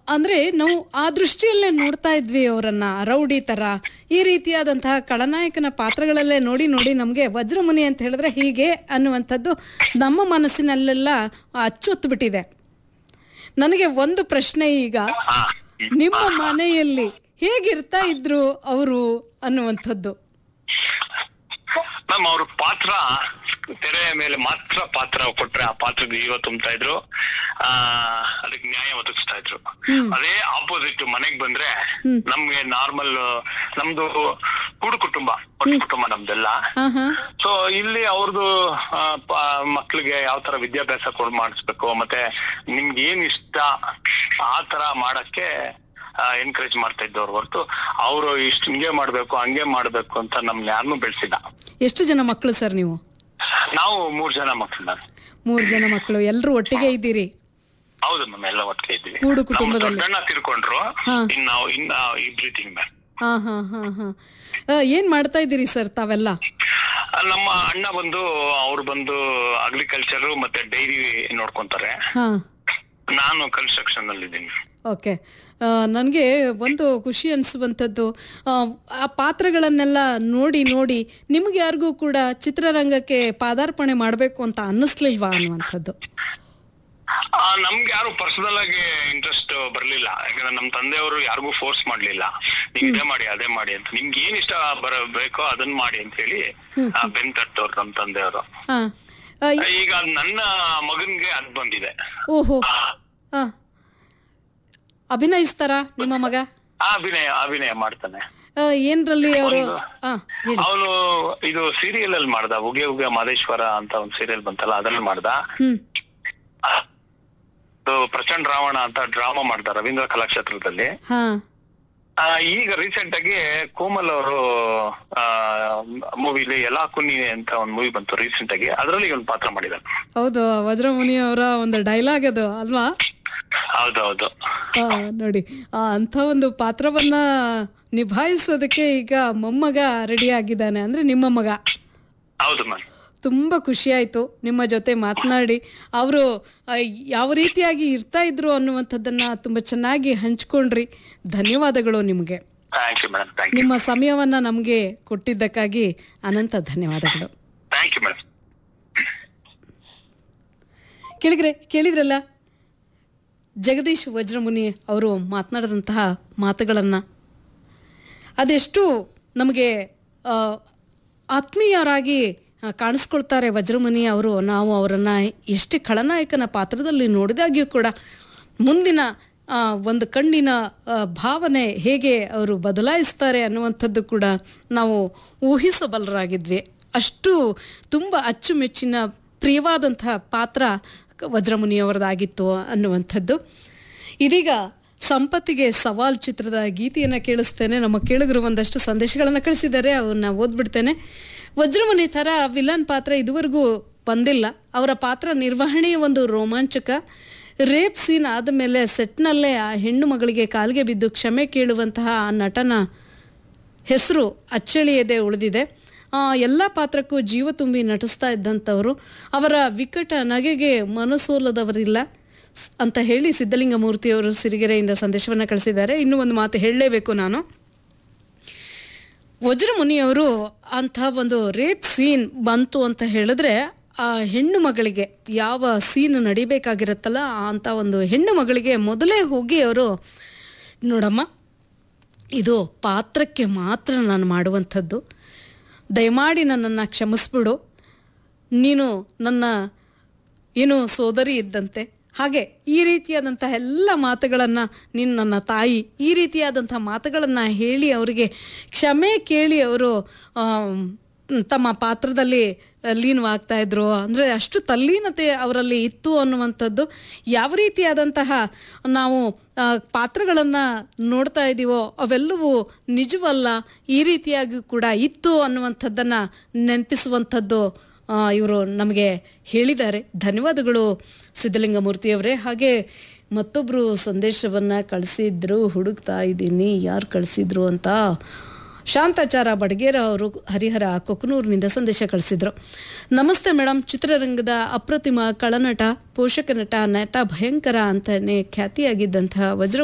ಅಂದ್ರೆ ನಾವು ಆ ದೃಷ್ಟಿಯಲ್ಲೇ ನೋಡ್ತಾ ಇದ್ವಿ ಅವರನ್ನ ರೌಡಿ ತರ ಈ ರೀತಿಯಾದಂತಹ ಖಳನಾಯಕನ ಪಾತ್ರಗಳಲ್ಲೇ ನೋಡಿ ನೋಡಿ ನಮಗೆ ವಜ್ರಮುನಿ ಅಂತ ಹೇಳಿದ್ರೆ ಹೀಗೆ ಅನ್ನುವಂಥದ್ದು ನಮ್ಮ ಮನಸ್ಸಿನಲ್ಲೆಲ್ಲ ಅಚ್ಚೊತ್ತು ಬಿಟ್ಟಿದೆ ನನಗೆ ಒಂದು ಪ್ರಶ್ನೆ ಈಗ ಹಾ ನಿಮ್ಮ ಮನೆಯಲ್ಲಿ ಹೇಗಿರ್ತಾ ಇದ್ರು ಅವರು ಅನ್ನುವಂಥದ್ದು ಮ್ಯಾಮ್ ಅವ್ರ ಪಾತ್ರ ತೆರೆಯ ಮೇಲೆ ಮಾತ್ರ ಪಾತ್ರ ಕೊಟ್ರೆ ಆ ಪಾತ್ರಕ್ಕೆ ಜೀವ ತುಂಬ್ತಾ ಇದ್ರು ಆ ಅದಕ್ಕೆ ನ್ಯಾಯ ಒದಗಿಸ್ತಾ ಇದ್ರು ಅದೇ ಆಪೋಸಿಟ್ ಮನೆಗ್ ಬಂದ್ರೆ ನಮ್ಗೆ ನಾರ್ಮಲ್ ನಮ್ದು ಕೂಡು ಕುಟುಂಬ ಒಟ್ಟು ಕುಟುಂಬ ನಮ್ದೆಲ್ಲ ಹಾ ಹಾ ಸೊ ಇಲ್ಲಿ ಅವ್ರದ್ದು ಮಕ್ಳಿಗೆ ಯಾವ ತರ ವಿದ್ಯಾಭ್ಯಾಸ ಕೊಡ್ ಮಾಡಿಸ್ಬೇಕು ಮತ್ತೆ ನಿಮ್ಗೆ ಏನ್ ಇಷ್ಟ ಆ ತರ ಮಾಡಕ್ಕೆ ಎನ್ಕರೇಜ್ ಮಾಡ್ತಾ ಇದ್ದವ್ರು ಹೊರತು ಅವರು ಇಷ್ಟು ಹಿಂಗೆ ಮಾಡ್ಬೇಕು ಹಂಗೆ ಮಾಡ್ಬೇಕು ಅಂತ ನಮ್ನ ಯಾರನ್ನೂ ಬೆಳೆಸಿಲ್ಲ ಎಷ್ಟು ಜನ ಮಕ್ಕಳು ಸರ್ ನೀವು ನಾವು ಮೂರ್ ಜನ ಮಕ್ಳು ನಾನು ಮೂರು ಜನ ಮಕ್ಕಳು ಎಲ್ಲರೂ ಒಟ್ಟಿಗೆ ಇದ್ದೀರಿ ಹೌದು ಮ್ಯಾಮ್ ಎಲ್ಲ ಒಟ್ಟಿಗೆ ಇದ್ದೀವಿ ಕೂಡು ನಮ್ಮ ಕುಟುಂಬದಲ್ಲಿ. ದೊಡ್ಡಣ್ಣ ತಿರ್ಕೊಂಡ್ರು ಹಾ. ಇನ್ ನಾವು ಇನ್ನ ಇಬ್ರಿಟಿಂಗ್ ಮ್ಯಾಮ್ ಹಾ ಹಾ ಹಾ ಹಾ ಆ, ಏನ್ ಮಾಡ್ತಾ ಇದ್ದೀರಿ ಸರ್ ತಾವೆಲ್ಲ ನಮ್ಮ ಅಣ್ಣ ಬಂದು ಅವ್ರು ಬಂದು ಅಗ್ರಿಕಲ್ಚರ್ ಮತ್ತೆ ಡೈರಿ ನೋಡ್ಕೊಂತಾರೆ ಹಾ ನಾನು ಕನ್ಸ್ಟ್ರಕ್ಷನ್ ಅಲ್ಲಿ ಇದ್ದೀನಿ ಓಕೆ ನನಗೆ ಒಂದು ಖುಷಿ ಅನಿಸುವಂಥದ್ದು ಆ ಪಾತ್ರಗಳನ್ನೆಲ್ಲ ನೋಡಿ ನೋಡಿ ನಿಮ್ಗೆ ಯಾರಿಗೂ ಕೂಡ ಚಿತ್ರರಂಗಕ್ಕೆ ಪಾದಾರ್ಪಣೆ ಮಾಡಬೇಕು ಅಂತ ಅನ್ನಿಸ್ಲಿಲ್ವಾ ಅನ್ನುವಂಥದ್ದು ಆ, ನಮ್ಗೆ ಯಾರು ಪರ್ಸನಲ್ ಆಗಿ ಇಂಟ್ರೆಸ್ಟ್ ಬರ್ಲಿಲ್ಲ ಯಾಕಂದ್ರೆ ನಮ್ ತಂದೆಯವರು ಯಾರಿಗೂ ಫೋರ್ಸ್ ಮಾಡ್ಲಿಲ್ಲ ನೀವ್ ಇದೇ ಮಾಡಿ ಅದೇ ಮಾಡಿ ಅಂತ ನಿಮ್ಗೆ ಏನ್ ಇಷ್ಟ ಬರ ಬೇಕೋ ಅದನ್ನ ಮಾಡಿ ಅಂತ ಹೇಳಿ ಆ, ಬೆನ್ ತಟ್ಟವ್ರು ನಮ್ ತಂದೆಯವರು ಹಾ ಆ, ಈಗ ನನ್ನ ಮಗನ್ಗೆ ಅದ್ ಬಂದಿದೆ ಓಹೋ ಆ, ಹಾ ಅಭಿನಯಿಸ್ತಾರಾ ನಿಮ್ಮ ಮಗ ಆ ಅಭಿನಯ ಅಭಿನಯ ಮಾಡ್ತಾನೆ ಆ, ಏನ್ರಲ್ಲಿ ಅವರು ಹಾ ಹೇಳಿ ಅವನು ಇದು ಸೀರಿಯಲ್ ಅಲ್ಲಿ ಮಾಡ್ದ ಉಗೆ ಉಗೆ ಮಾದೇಶ್ವರ ಅಂತ ಒಂದ್ ಸೀರಿಯಲ್ ಬಂತಲ್ಲ ಅದ್ರಲ್ಲಿ ಮಾಡ್ದ ಹ್ಮ್ ಅದು ಪ್ರಚಂಡ್ ರಾವಣ ಅಂತ ಡ್ರಾಮಾ ಮಾಡ್ದ ರವೀಂದ್ರ ಕಲಾಕ್ಷೇತ್ರದಲ್ಲಿ ಹಾ ಆ, ಈಗ ರೀಸೆಂಟ್ ಆಗಿ ಕೋಮಲ್ ಅವರು ಮೂವಿಲಿ ಎಲ್ಲಾ ಕುನ್ನಿ ಅಂತ ಒಂದ್ ಮೂವಿ ಬಂತು ರೀಸೆಂಟ್ ಆಗಿ ಅದ್ರಲ್ಲಿ ಒಂದು ಪಾತ್ರ ಮಾಡಿದಾನೆ ಹೌದು ವಜ್ರಮುನಿ ಅವರ ಒಂದು ಡೈಲಾಗ್ ಅದು ಅಲ್ವಾ ಹೌದೌದು ಆ, ನೋಡಿ ಆ ಅಂಥ ಒಂದು ಪಾತ್ರವನ್ನ ನಿಭಾಯಿಸೋದಕ್ಕೆ ಈಗ ಮೊಮ್ಮಗ ರೆಡಿ ಆಗಿದ್ದಾನೆ ಅಂದ್ರೆ ನಿಮ್ಮ ಮಗ ಹೌದು ಮ್ಯಾಮ್ ತುಂಬ ಖುಷಿ ಆಯಿತು ನಿಮ್ಮ ಜೊತೆ ಮಾತನಾಡಿ ಅವರು ಯಾವ ರೀತಿಯಾಗಿ ಇರ್ತಾ ಇದ್ರು ಅನ್ನುವಂಥದ್ದನ್ನ ತುಂಬ ಚೆನ್ನಾಗಿ ಹಂಚ್ಕೊಂಡ್ರಿ ಧನ್ಯವಾದಗಳು ನಿಮಗೆ thank you madam thank you ನಿಮ್ಮ ಸಮಯವನ್ನ ನಮಗೆ ಕೊಟ್ಟಿದ್ದಕ್ಕಾಗಿ ಅನಂತ ಧನ್ಯವಾದಗಳು ಥ್ಯಾಂಕ್ ಯು ಮೇಡಮ್ ಕೇಳಿದ್ರೆ ಕೇಳಿದ್ರಲ್ಲ ಜಗದೀಶ್ ವಜ್ರಮುನಿ ಅವರು ಮಾತನಾಡಿದಂತಹ ಮಾತುಗಳನ್ನು ಅದೆಷ್ಟು ನಮಗೆ ಆ, ಆತ್ಮೀಯರಾಗಿ ಆ, ಕಾಣಿಸ್ಕೊಳ್ತಾರೆ ವಜ್ರಮುನಿ ಅವರು ನಾವು ಅವರನ್ನು ಎಷ್ಟೇ ಖಳನಾಯಕನ ಪಾತ್ರದಲ್ಲಿ ನೋಡಿದಾಗ್ಯೂ ಕೂಡ ಮುಂದಿನ ಆ, ಒಂದು ಕಣ್ಣಿನ ಆ, ಭಾವನೆ ಹೇಗೆ ಅವರು ಬದಲಾಯಿಸ್ತಾರೆ ಅನ್ನುವಂಥದ್ದು ಕೂಡ ನಾವು ಊಹಿಸಬಲ್ಲರಾಗಿದ್ವಿ ಅಷ್ಟು ತುಂಬ ಅಚ್ಚುಮೆಚ್ಚಿನ ಪ್ರಿಯವಾದಂತಹ ಪಾತ್ರ ಕ- ವಜ್ರಮುನಿಯವರದಾಗಿತ್ತು ಅನ್ನುವಂಥದ್ದು ಇದೀಗ ಸಂಪತ್ತಿಗೆ ಸವಾಲ್ ಚಿತ್ರದ ಗೀತೆಯನ್ನು ಕೇಳಿಸ್ತೇನೆ ನಮ್ಮ ಕೇಳಿಗರು ಒಂದಷ್ಟು ಸಂದೇಶಗಳನ್ನು ಕಳಿಸಿದ್ದಾರೆ ಅವನ್ನ ಓದ್ಬಿಡ್ತೇನೆ ವಜ್ರಮುನಿ ಥರ ವಿಲನ್ ಪಾತ್ರ ಇದುವರೆಗೂ ಬಂದಿಲ್ಲ ಅವರ ಪಾತ್ರ ನಿರ್ವಹಣೆ ಒಂದು ರೋಮಾಂಚಕ ರೇಪ್ ಸೀನ್ ಆದಮೇಲೆ ಸೆಟ್ನಲ್ಲೇ ಆ ಹೆಣ್ಣು ಮಗಳಿಗೆ ಕಾಲಿಗೆ ಬಿದ್ದು ಕ್ಷಮೆ ಕೇಳುವಂತಹ ಆ ನಟನ ಹೆಸರು ಅಚ್ಚಳಿಯದೆ ಉಳಿದಿದೆ ಎಲ್ಲ ಪಾತ್ರಕ್ಕೂ ಜೀವ ತುಂಬಿ ನಟಿಸ್ತಾ ಇದ್ದಂಥವರು ಅವರ ವಿಕಟ ನಗೆಗೆ ಮನಸೋಲದವರಿಲ್ಲ ಸ್- ಅಂತ ಹೇಳಿ ಸಿದ್ಧಲಿಂಗ ಮೂರ್ತಿಯವರು ಸಿರಿಗೆರೆಯಿಂದ ಸಂದೇಶವನ್ನು ಕಳಿಸಿದ್ದಾರೆ ಇನ್ನೂ ಒಂದು ಮಾತು ಹೇಳಲೇಬೇಕು ನಾನು ವಜ್ರಮುನಿಯವರು ಅಂಥ ಒಂದು ರೇಪ್ ಸೀನ್ ಬಂತು ಅಂತ ಹೇಳಿದ್ರೆ ಆ ಹೆಣ್ಣು ಮಗಳಿಗೆ ಯಾವ ಸೀನ್ ನಡಿಬೇಕಾಗಿರುತ್ತಲ್ಲ ಅಂಥ ಒಂದು ಹೆಣ್ಣು ಮಗಳಿಗೆ ಮೊದಲೇ ಹೋಗಿ ಅವರು ನೋಡಮ್ಮ ಇದು ಪಾತ್ರಕ್ಕೆ ಮಾತ್ರ ನಾನು ಮಾಡುವಂಥದ್ದು ದಯಮಾಡಿ ನನ್ನನ್ನು ಕ್ಷಮಿಸ್ಬಿಡು ನೀನು ನನ್ನ ಏನು ಸೋದರಿ ಇದ್ದಂತೆ ಹಾಗೆ ಈ ರೀತಿಯಾದಂತಹ ಎಲ್ಲ ಮಾತುಗಳನ್ನು ನೀನು ನನ್ನ ತಾಯಿ ಈ ರೀತಿಯಾದಂಥ ಮಾತುಗಳನ್ನು ಹೇಳಿ ಅವರಿಗೆ ಕ್ಷಮೆ ಕೇಳಿ ಅವರು ಆಮ್, ತಮ್ಮ ಪಾತ್ರದಲ್ಲಿ ಲೀನವಾಗ್ತಾ ಇದ್ರು ಅಂದರೆ ಅಷ್ಟು ತಲ್ಲೀನತೆ ಅವರಲ್ಲಿ ಇತ್ತು ಅನ್ನುವಂಥದ್ದು ಯಾವ ರೀತಿಯಾದಂತಹ ನಾವು ಪಾತ್ರಗಳನ್ನು ನೋಡ್ತಾ ಇದ್ದೀವೋ ಅವೆಲ್ಲವೂ ನಿಜವಲ್ಲ ಈ ರೀತಿಯಾಗಿ ಕೂಡ ಇತ್ತು ಅನ್ನುವಂಥದ್ದನ್ನು ನೆನಪಿಸುವಂಥದ್ದು ಇವರು ನಮಗೆ ಹೇಳಿದ್ದಾರೆ ಧನ್ಯವಾದಗಳು ಸಿದ್ಧಲಿಂಗಮೂರ್ತಿಯವರೇ ಹಾಗೆ ಮತ್ತೊಬ್ಬರು ಸಂದೇಶವನ್ನು ಕಳಿಸಿದ್ರು ಹುಡುಕ್ತಾ ಇದ್ದೀನಿ ಯಾರು ಕಳಿಸಿದ್ರು ಅಂತ ಶಾಂತಾಚಾರ ಬಡಗೇರ ಅವರು ಹರಿಹರ ಕೊಕ್ಕನೂರಿನಿಂದ ಸಂದೇಶ ಕಳಿಸಿದ್ರು ನಮಸ್ತೆ ಮೇಡಮ್ ಚಿತ್ರರಂಗದ ಅಪ್ರತಿಮ ಕಳನಟ ಪೋಷಕ ನಟ ನಟ ಭಯಂಕರ ಅಂತಾನೆ ಖ್ಯಾತಿಯಾಗಿದ್ದಂತಹ ವಜ್ರ